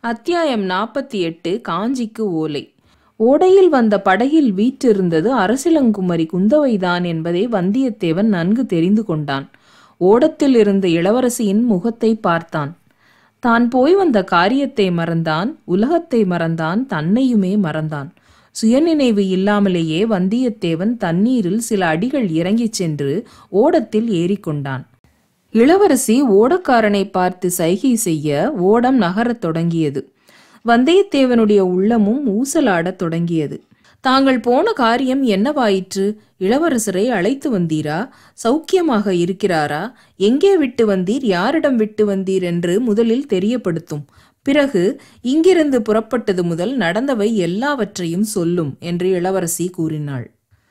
அத்தியாயம் நாற்பத்தி எட்டு காஞ்சிக்கு ஓலை ஓடையில் வந்த படகில் வீற்றிருந்தது அரசிலங்குமரி குந்தவைதான் என்பதை வந்தியத்தேவன் நன்கு தெரிந்து கொண்டான் ஓடத்தில் இருந்த இளவரசியின் முகத்தை பார்த்தான் தான் போய் வந்த காரியத்தை மறந்தான் உலகத்தை மறந்தான் தன்னையுமே மறந்தான் சுயநினைவு இல்லாமலேயே வந்தியத்தேவன் தண்ணீரில் சில அடிகள் இறங்கிச் சென்று ஓடத்தில் ஏறிக்கொண்டான் இளவரசி ஓடக்காரனை பார்த்து சைகை செய்ய ஓடம் நகரத் தொடங்கியது வந்தியத்தேவனுடைய உள்ளமும் ஊசலாடத் தொடங்கியது தாங்கள் போன காரியம் என்னவாயிற்று இளவரசரை அழைத்து வந்தீரா சௌக்கியமாக இருக்கிறாரா எங்கே விட்டு வந்தீர் யாரிடம் விட்டு வந்தீர் என்று முதலில் தெரியப்படுத்தும் பிறகு இங்கிருந்து புறப்பட்டது முதல் நடந்தவை எல்லாவற்றையும் சொல்லும் என்று இளவரசி கூறினாள்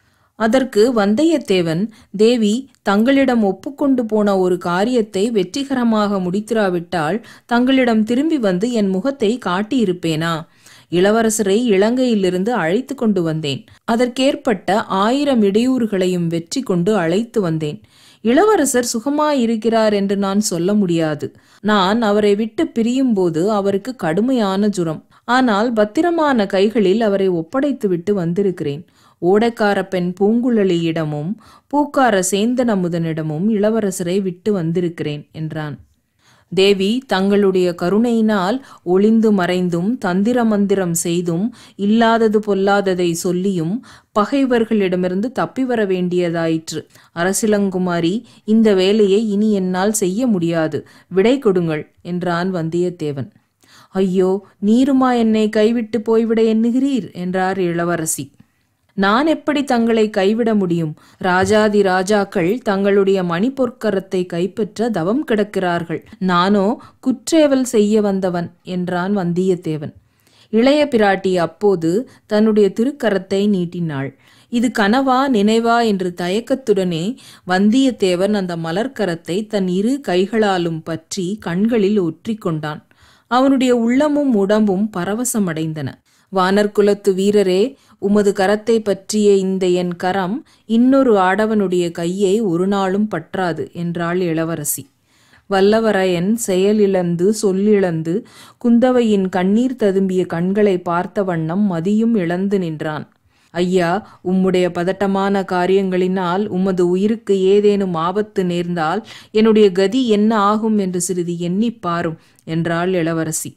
அதற்கு வந்தியத்தேவன் தேவி தங்களிடம் ஒப்புக்கொண்டு போன ஒரு காரியத்தை வெற்றிகரமாக முடித்திராவிட்டால் தங்களிடம் திரும்பி வந்து என் முகத்தை காட்டியிருப்பேனா இளவரசரை இலங்கையிலிருந்து அழைத்து கொண்டு வந்தேன் அதற்கேற்பட்ட ஆயிரம் இடையூறுகளையும் வெற்றி கொண்டு அழைத்து வந்தேன் இளவரசர் சுகமாயிருக்கிறார் என்று நான் சொல்ல முடியாது நான் அவரை விட்டு பிரியும்போது அவருக்கு கடுமையான ஜுரம் ஆனால் பத்திரமான கைகளில் அவரை ஒப்படைத்துவிட்டு வந்திருக்கிறேன் ஓடைக்கார பெண் பூங்குழலியிடமும் பூக்கார சேந்தன் அமுதனிடமும் இளவரசரை விட்டு வந்திருக்கிறேன் என்றான் தேவி தங்களுடைய கருணையினால் ஒளிந்து மறைந்தும் தந்திர மந்திரம் செய்தும் இல்லாதது பொல்லாததை சொல்லியும் பகைவர்களிடமிருந்து தப்பி வர வேண்டியதாயிற்று அரசிலங்குமாரி இந்த வேலையை இனி என்னால் செய்ய முடியாது விடை கொடுங்கள் என்றான் வந்தியத்தேவன் ஐயோ நீருமா என்னை கைவிட்டு போய்விட எண்ணுகிறீர் என்றார் இளவரசி நான் எப்படி தங்களை கைவிட முடியும் ராஜாதி ராஜாக்கள் தங்களுடைய மணிப்பொற்கரத்தை கைப்பற்ற தவம் கிடக்கிறார்கள் நானோ குற்றேவல் செய்ய வந்தவன் என்றான் வந்தியத்தேவன் இளைய பிராட்டி அப்போது தன்னுடைய திருக்கரத்தை நீட்டினாள் இது கனவா நினைவா என்று தயக்கத்துடனே வந்தியத்தேவன் அந்த மலர்க்கரத்தை தன் இரு கைகளாலும் பற்றி கண்களில் ஒற்றிக்கொண்டான் அவனுடைய உள்ளமும் உடம்பும் பரவசமடைந்தன வானர்குலத்து வீரரே உமது கரத்தை பற்றிய இந்த என் கரம் இன்னொரு ஆடவனுடைய கையை ஒரு நாளும் பற்றாது என்றாள் இளவரசி வல்லவரையன் செயலிழந்து சொல்லிழந்து குந்தவையின் கண்ணீர் ததும்பிய கண்களை பார்த்த வண்ணம் மதியும் இழந்து நின்றான் ஐயா உம்முடைய பதட்டமான காரியங்களினால் உமது உயிருக்கு ஏதேனும் ஆபத்து நேர்ந்தால் என்னுடைய கதி என்ன ஆகும் என்று சிறிது எண்ணிப் பாரும் என்றாள் இளவரசி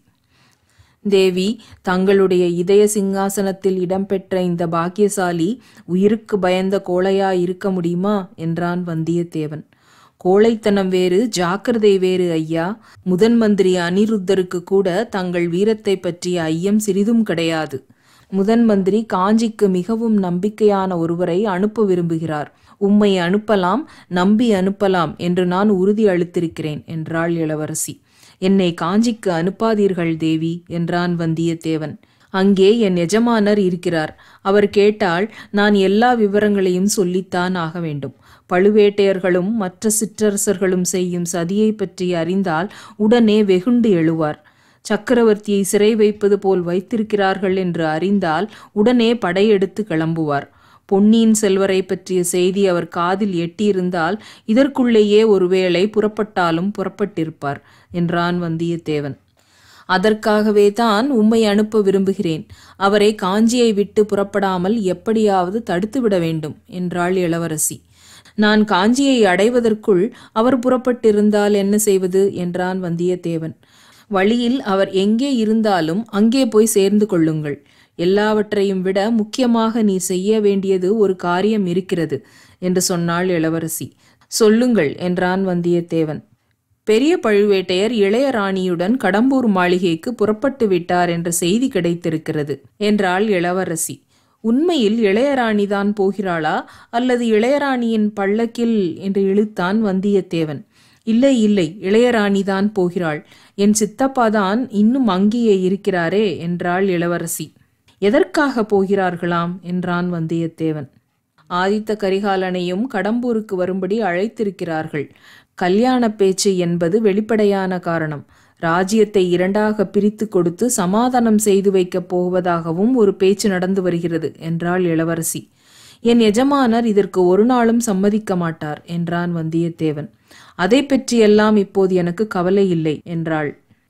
தேவி தங்களுடைய இதய சிங்காசனத்தில் இடம்பெற்ற இந்த பாக்கியசாலி உயிருக்கு பயந்த கோழையா இருக்க முடியுமா என்றான் வந்தியத்தேவன் கோழைத்தனம் வேறு ஜாக்கிரதை வேறு ஐயா முதன் மந்திரி அனிருத்தருக்கு கூட தங்கள் வீரத்தை பற்றிய ஐயம் சிறிதும் கிடையாது முதன் மந்திரி காஞ்சிக்கு மிகவும் நம்பிக்கையான ஒருவரை அனுப்ப விரும்புகிறார் உம்மை அனுப்பலாம் நம்பி அனுப்பலாம் என்று நான் உறுதி அளித்திருக்கிறேன் என்றாள் இளவரசி என்னை காஞ்சிக்கு அனுப்பாதீர்கள் தேவி என்றான் வந்தியத்தேவன் அங்கே என் எஜமானர் இருக்கிறார் அவர் கேட்டால் நான் எல்லா விவரங்களையும் சொல்லித்தான் ஆக வேண்டும் பழுவேட்டையர்களும் மற்ற சிற்றரசர்களும் செய்யும் சதியை பற்றி அறிந்தால் உடனே வெகுண்டு எழுவார் சக்கரவர்த்தியை சிறை வைப்பது போல் வைத்திருக்கிறார்கள் என்று அறிந்தால் உடனே படையெடுத்து கிளம்புவார் பொன்னியின் செல்வரை பற்றிய செய்தி அவர் காதில் எட்டியிருந்தால் இதற்குள்ளேயே ஒருவேளை புறப்பட்டாலும் புறப்பட்டிருப்பார் என்றான் வந்தியத்தேவன் அதற்காகவே தான் உம்மை அனுப்ப விரும்புகிறேன் அவரை காஞ்சியை விட்டு புறப்படாமல் எப்படியாவது தடுத்துவிட வேண்டும் என்றாள் இளவரசி நான் காஞ்சியை அடைவதற்குள் அவர் புறப்பட்டிருந்தால் என்ன செய்வது என்றான் வந்தியத்தேவன் வழியில் அவர் எங்கே இருந்தாலும் அங்கே போய் சேர்ந்து கொள்ளுங்கள் எல்லாவற்றையும் விட முக்கியமாக நீ செய்ய வேண்டியது ஒரு காரியம் இருக்கிறது என்று சொன்னாள் இளவரசி சொல்லுங்கள் என்றான் வந்தியத்தேவன் பெரிய பழுவேட்டையர் இளையராணியுடன் கடம்பூர் மாளிகைக்கு புறப்பட்டு விட்டார் என்ற செய்தி கிடைத்திருக்கிறது என்றாள் இளவரசி உண்மையில் இளையராணிதான் போகிறாளா அல்லது இளையராணியின் பள்ளக்கில் என்று இழுத்தான் வந்தியத்தேவன் இல்லை இல்லை இளையராணிதான் போகிறாள் என் சித்தப்பாதான் இன்னும் அங்கேயே இருக்கிறாரே என்றாள் இளவரசி எதற்காக போகிறார்களாம் என்றான் வந்தியத்தேவன் ஆதித்த கரிகாலனையும் கடம்பூருக்கு வரும்படி அழைத்திருக்கிறார்கள் கல்யாண பேச்சு என்பது வெளிப்படையான காரணம் ராஜ்யத்தை இரண்டாக பிரித்து கொடுத்து சமாதானம் செய்து வைக்கப் போவதாகவும் ஒரு பேச்சு நடந்து வருகிறது என்றாள் இளவரசி என் எஜமானர் இதற்கு ஒரு நாளும் சம்மதிக்க மாட்டார் என்றான் வந்தியத்தேவன் அதை பற்றியெல்லாம் இப்போது எனக்கு கவலை இல்லை என்றாள்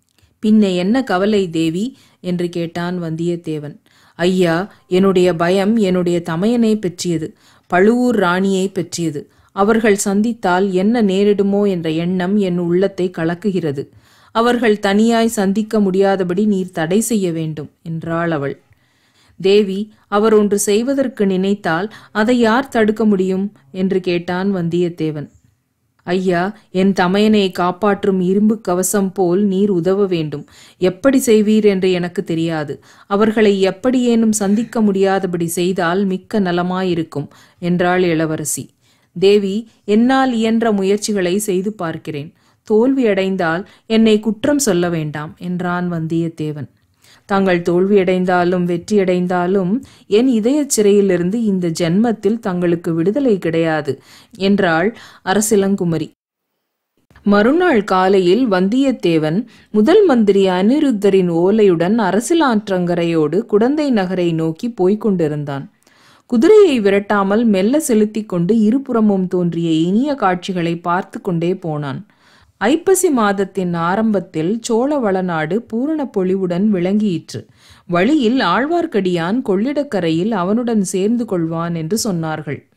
பின்ன என்ன கவலை தேவி என்று கேட்டான் வந்தியத்தேவன் ஐயா என்னுடைய பயம் என்னுடைய தமையனை பற்றியது பழுவூர் ராணியை பற்றியது அவர்கள் சந்தித்தால் என்ன நேரிடுமோ என்ற எண்ணம் என் உள்ளத்தை கலக்குகிறது அவர்கள் தனியாய் சந்திக்க முடியாதபடி நீர் தடை செய்ய வேண்டும் என்றாள் அவள் தேவி அவர் ஒன்று செய்வதற்கு நினைத்தால் அதை யார் தடுக்க முடியும் என்று கேட்டான் வந்தியத்தேவன் ஐயா என் தமையனை காப்பாற்றும் இரும்பு கவசம் போல் நீர் உதவ வேண்டும் எப்படி செய்வீர் என்று எனக்கு தெரியாது அவர்களை எப்படியேனும் சந்திக்க முடியாதபடி செய்தால் மிக்க நலமாயிருக்கும் என்றாள் இளவரசி தேவி என்னால் இயன்ற முயற்சிகளை செய்து பார்க்கிறேன் தோல்வியடைந்தால் என்னை குற்றம் சொல்ல வேண்டாம் என்றான் வந்தியத்தேவன் தாங்கள் தோல்வியடைந்தாலும் வெற்றியடைந்தாலும் என் இதயச் சிறையிலிருந்து இந்த ஜென்மத்தில் தங்களுக்கு விடுதலை கிடையாது என்றாள் அரசிலங்குமரி மறுநாள் காலையில் வந்தியத்தேவன் முதல் மந்திரி அனிருத்தரின் ஓலையுடன் அரசிலாற்றங்கரையோடு குடந்தை நகரை நோக்கி போய்க் கொண்டிருந்தான் குதிரையை விரட்டாமல் மெல்ல செலுத்திக் கொண்டு இருபுறமும் தோன்றிய இனிய காட்சிகளை பார்த்து கொண்டே போனான் ஐப்பசி மாதத்தின் ஆரம்பத்தில் சோழ வளநாடு பூரண பொலிவுடன் விளங்கியிற்று வழியில் ஆழ்வார்க்கடியான் கொள்ளிடக்கரையில் அவனுடன் சேர்ந்து கொள்வான் என்று சொன்னார்கள்